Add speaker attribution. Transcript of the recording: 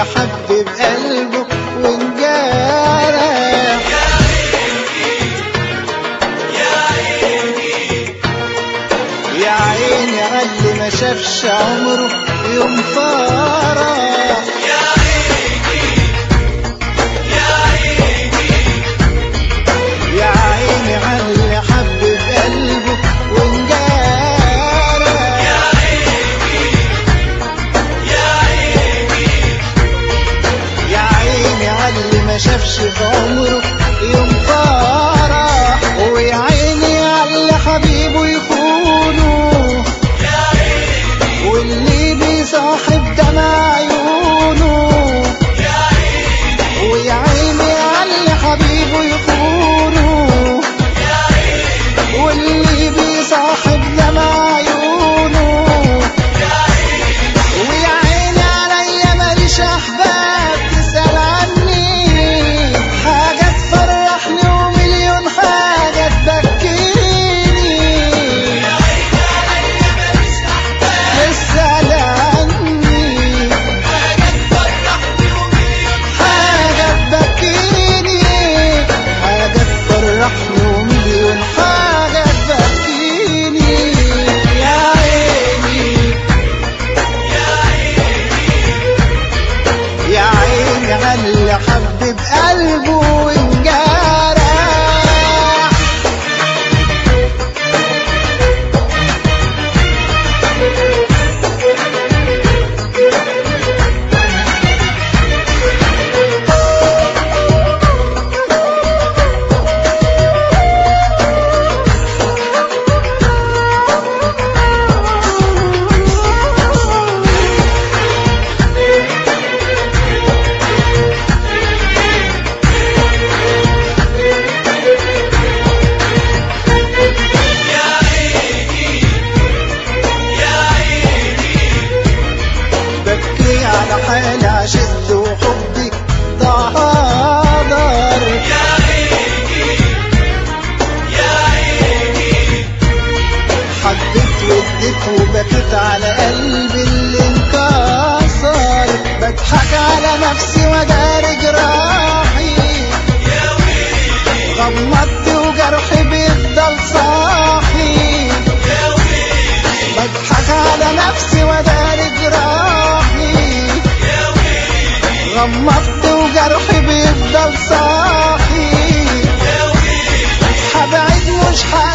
Speaker 1: حب بقلبه وانجرح يا عيني عاللي ما شافش عمره يوم فرح يا عيني عاللي حب بقلبه وانجرح يا عيني عاللي ما شافش في عمره يوم فرح ويا عيني عاللي حبيبه يخونه واللي بيصاحب دمع عيونه ويا عيني عاللي حبيبه يخونه واللي بيصاحب دمع عيونه ويا عيني عليا ماليش احباب تسأل عني حاجة تفرحني ومليون حاجة تبكيني تسأل عني حاجة تبكيني حاجة تفرحني ومليون حاجة تبكيني يا عيني يا عيني على حب بقلبه وانجرح ببكي على حالي عشقت وحبي ضهدر حبيت واديت وبكيت على قلبي اللي انكسر بضحك على نفسي وداري جراحي غمضت وجرحي بيفضل صاحي بضحك على نفسي وداري جراحي غمضت وجرحي بيفضل صاحي حبعد مش حاجة